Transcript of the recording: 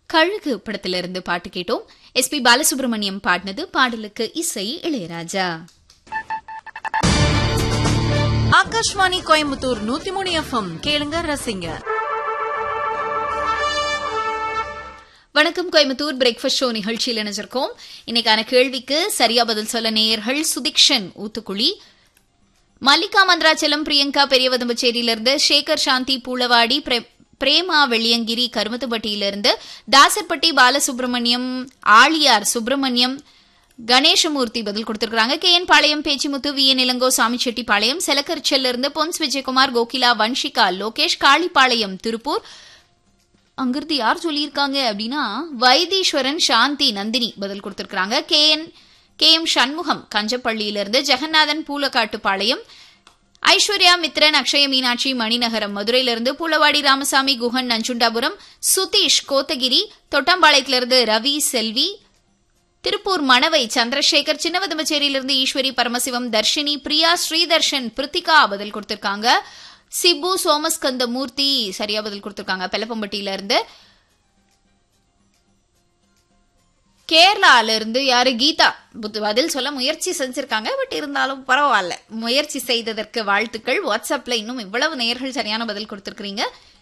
கழுகு படத்திலிருந்து பாட்டு கேட்டோம் எஸ் பி பாலசுப்ரமணியம் பாடினது பாடலுக்கு இசை இளையராஜா ஆகாஷ்வாணி கோயம்புத்தூர் நூத்தி மூணு எஃப்எம் கேளுங்க ரசிங்க வணக்கம் கோயம்புத்தூர் பிரேக்ஃபாஸ்ட் ஷோ நிகழ்ச்சியில் இணைஞ்சிருக்கோம் இன்னைக்கான கேள்விக்கு சரியா பதில் சொல்ல நேயர்கள் சுதிக்ஷன் ஊத்துக்குழி மல்லிகா மந்திராச்சலம் பிரியங்கா பெரியவதம்பச்சேரியிலிருந்து சேகர் சாந்தி பூளவாடி பிரே- பிரேமா வெள்ளியங்கிரி கருமத்துப்பட்டியிலிருந்து தாசர்பட்டி பாலசுப்ரமணியம் ஆழியார் சுப்பிரமணியம் கணேசமூர்த்தி பதில் கொடுத்திருக்காங்க K N Palayam Pechimuthu V N Ilango Samichettipalayam செலக்கரிச்சல்ல இருந்து பொன்ஸ் விஜயகுமார் கோகிலா வன்ஷிகா லோகேஷ் காளிப்பாளையம் திருப்பூர் அங்கிருந்து யார் சொல்லியிருக்காங்க அப்படின்னா வைத்தீஸ்வரன் சாந்தி நந்தினி பதில் கொடுத்திருக்காங்க K N K M Shanmugam கஞ்சப்பள்ளியிலிருந்து ஜெகநாதன் பூலக்காட்டுப்பாளையம் ஐஸ்வர்யா மித்ரன் அக்ஷய மீனாட்சி மணிநகரம் மதுரையிலிருந்து பூலவாடி ராமசாமி குஹன் நஞ்சுண்டாபுரம் சுதீஷ் கோத்தகிரி தொட்டம்பாளையத்திலிருந்து ரவி செல்வி திருப்பூர் மணவை சந்திரசேகர் சின்னவதமச்சேரியிலிருந்து ஈஸ்வரி பரமசிவம் தர்ஷினி பிரியா ஸ்ரீதர்ஷன் பிரித்திகா பதில் கொடுத்திருக்காங்க சிபு சோமஸ்கந்த மூர்த்தி சரியா பதில் கொடுத்திருக்காங்க பெலப்பம்பட்டியில இருந்து கேரளால இருந்து யாரு கீதா புத்து- பதில் சொல்ல முயற்சி செஞ்சிருக்காங்க பட் இருந்தாலும் பரவாயில்ல முயற்சி செய்ததற்கு வாழ்த்துக்கள் வாட்ஸ்அப்ல இன்னும் இவ்வளவு நேயர்கள் சரியான பதில் கொடுத்திருக்கீங்க